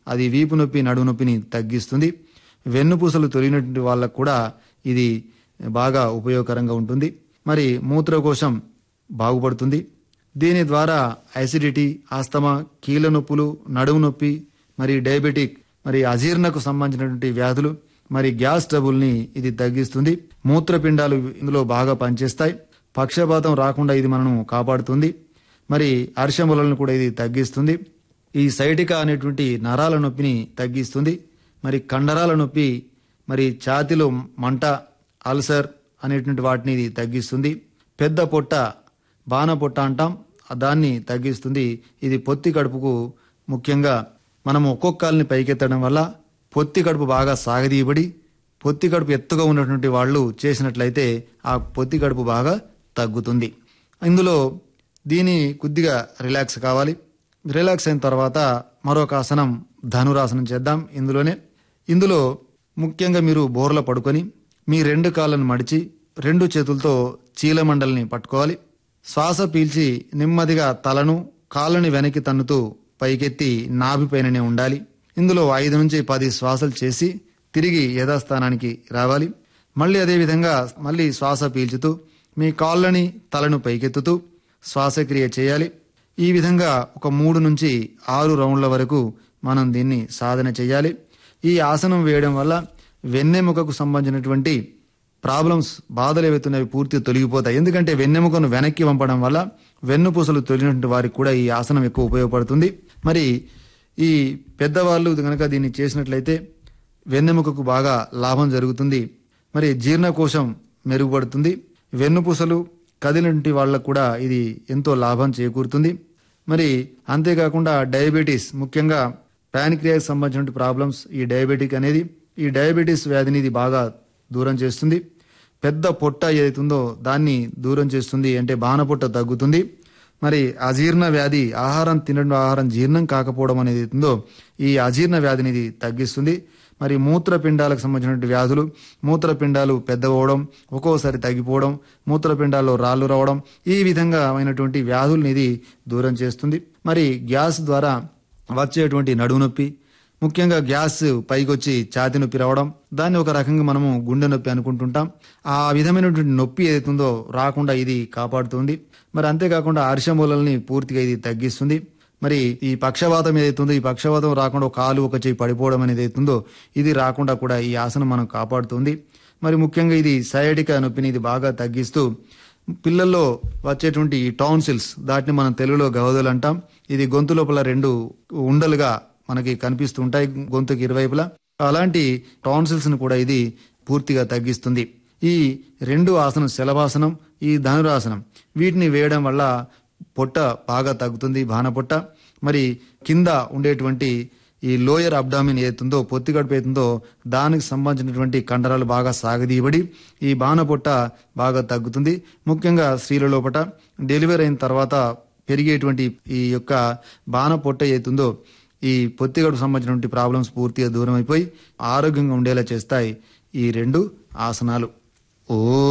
అది వీపు నొప్పి నడుము నొప్పిని తగ్గిస్తుంది వెన్నుపూసలు తొలిగినటువంటి వాళ్ళకు కూడా ఇది బాగా ఉపయోగకరంగా ఉంటుంది మరి మూత్రకోశం బాగుపడుతుంది దీని ద్వారా యాసిడిటీ ఆస్తమా కీళ్ళ నొప్పులు నడుము నొప్పి మరి డయాబెటిక్ మరి అజీర్ణకు సంబంధించినటువంటి వ్యాధులు మరి గ్యాస్ ట్రబుల్ని ఇది తగ్గిస్తుంది మూత్రపిండాలు ఇందులో బాగా పనిచేస్తాయి పక్షపాతం రాకుండా ఇది మనను కాపాడుతుంది మరి అర్షములను కూడా ఇది తగ్గిస్తుంది ఈ సైటిక అనేటువంటి నరాల నొప్పిని తగ్గిస్తుంది మరి కండరాల నొప్పి మరి ఛాతిలో మంట అల్సర్ అనేటువంటి వాటిని ఇది తగ్గిస్తుంది పెద్ద పొట్ట బాణ పొట్ట అంటాం దాన్ని తగ్గిస్తుంది ఇది పొత్తి కడుపుకు ముఖ్యంగా మనం ఒక్కొక్క కాల్ని పైకెత్తడం వల్ల పొత్తి కడుపు బాగా సాగదీయబడి పొత్తి కడుపు ఎత్తుగా ఉన్నటువంటి వాళ్ళు చేసినట్లయితే ఆ పొత్తి కడుపు బాగా తగ్గుతుంది ఇందులో దీని కొద్దిగా రిలాక్స్ కావాలి రిలాక్స్ అయిన తర్వాత మరొక ఆసనం ధనురాసనం చేద్దాం ఇందులోనే ఇందులో ముఖ్యంగా మీరు బోర్ల పడుకొని మీ రెండు కాళ్ళను మడిచి రెండు చేతులతో చీలమండలిని పట్టుకోవాలి శ్వాస పీల్చి నెమ్మదిగా తలను కాళ్ళని వెనక్కి తన్నుతూ పైకెత్తి నాభిపైననే ఉండాలి ఇందులో ఐదు నుంచి పది శ్వాసలు చేసి తిరిగి యథాస్థానానికి రావాలి మళ్ళీ అదే విధంగా మళ్ళీ శ్వాస పీల్చుతూ మీ కాళ్ళని తలను పైకెత్తుతూ శ్వాసక్రియ చేయాలి ఈ విధంగా ఒక మూడు నుంచి ఆరు రౌండ్ల వరకు మనం దీన్ని సాధన చేయాలి ఈ ఆసనం వేయడం వల్ల వెన్నెముకకు సంబంధించినటువంటి ప్రాబ్లమ్స్ బాధలు ఏవైతున్నవి పూర్తి తొలగిపోతాయి ఎందుకంటే వెన్నెముకను వెనక్కి పంపడం వల్ల వెన్నుపూసలు తొలిగినటువంటి వారికి కూడా ఈ ఆసనం ఎక్కువ ఉపయోగపడుతుంది మరి ఈ పెద్దవాళ్ళు కనుక దీన్ని చేసినట్లయితే వెన్నెముకకు బాగా లాభం జరుగుతుంది మరి జీర్ణకోశం మెరుగుపడుతుంది వెన్నుపూసలు కదిలినటువంటి వాళ్ళకు కూడా ఇది ఎంతో లాభం చేకూరుతుంది మరి అంతేకాకుండా డయాబెటీస్ ముఖ్యంగా ప్యాన్క్రియాకి సంబంధించిన ప్రాబ్లమ్స్ ఈ డయాబెటిక్ అనేది ఈ డయాబెటీస్ వ్యాధిని ఇది బాగా దూరం చేస్తుంది పెద్ద పొట్ట ఏదైతుందో దాన్ని దూరం చేస్తుంది అంటే బాణ పొట్ట తగ్గుతుంది మరి అజీర్ణ వ్యాధి ఆహారం తినడం ఆహారం జీర్ణం కాకపోవడం అనేది ఉందో ఈ అజీర్ణ వ్యాధిని ఇది తగ్గిస్తుంది మరి మూత్రపిండాలకు సంబంధించిన వ్యాధులు మూత్రపిండాలు పెద్దవడం ఒక్కోసారి తగ్గిపోవడం మూత్రపిండాల్లో రాళ్ళు రావడం ఈ విధంగా అయినటువంటి వ్యాధుల్ని ఇది దూరం చేస్తుంది మరి గ్యాస్ ద్వారా వచ్చేటువంటి నడుము నొప్పి ముఖ్యంగా గ్యాస్ పైకొచ్చి ఛాతి నొప్పి రావడం దాన్ని ఒక రకంగా మనము గుండె నొప్పి అనుకుంటుంటాం ఆ విధమైనటువంటి నొప్పి ఏదైతుందో రాకుండా ఇది కాపాడుతుంది మరి అంతేకాకుండా అర్షమూలల్ని పూర్తిగా ఇది తగ్గిస్తుంది మరి ఈ పక్షవాతం ఏదైతుందో ఈ పక్షవాతం రాకుండా ఒక కాలు ఒక చేయి పడిపోవడం అనేది అవుతుందో ఇది రాకుండా కూడా ఈ ఆసనం మనం కాపాడుతుంది మరి ముఖ్యంగా ఇది సయాటిక నొప్పిని ఇది బాగా తగ్గిస్తూ పిల్లల్లో వచ్చేటువంటి ఈ టాన్సిల్స్ దాటిని మనం తెలుగులో గవదలు అంటాం ఇది గొంతు లోపల రెండు ఉండలుగా మనకి కనిపిస్తూ ఉంటాయి గొంతుకి ఇరువైపులా అలాంటి టాన్సిల్స్ ను కూడా ఇది పూర్తిగా తగ్గిస్తుంది ఈ రెండు ఆసనం శలభాసనం ఈ ధనురాసనం వీటిని వేయడం వల్ల పొట్ట బాగా తగ్గుతుంది బాణ పొట్ట మరి కింద ఉండేటువంటి ఈ లోయర్ అబ్డామిన్ ఏతుందో పొత్తి గడుపు ఏతుందో దానికి సంబంధించినటువంటి కండరాలు బాగా సాగదీయబడి ఈ బాణ పొట్ట బాగా తగ్గుతుంది ముఖ్యంగా స్త్రీల లోపట డెలివరీ అయిన తర్వాత పెరిగేటువంటి ఈ యొక్క బాణ పొట్ట ఏతుందో ఈ పొత్తిగడుపు సంబంధించినటువంటి ప్రాబ్లమ్స్ పూర్తిగా దూరం అయిపోయి ఆరోగ్యంగా ఉండేలా చేస్తాయి ఈ రెండు ఆసనాలు ఓ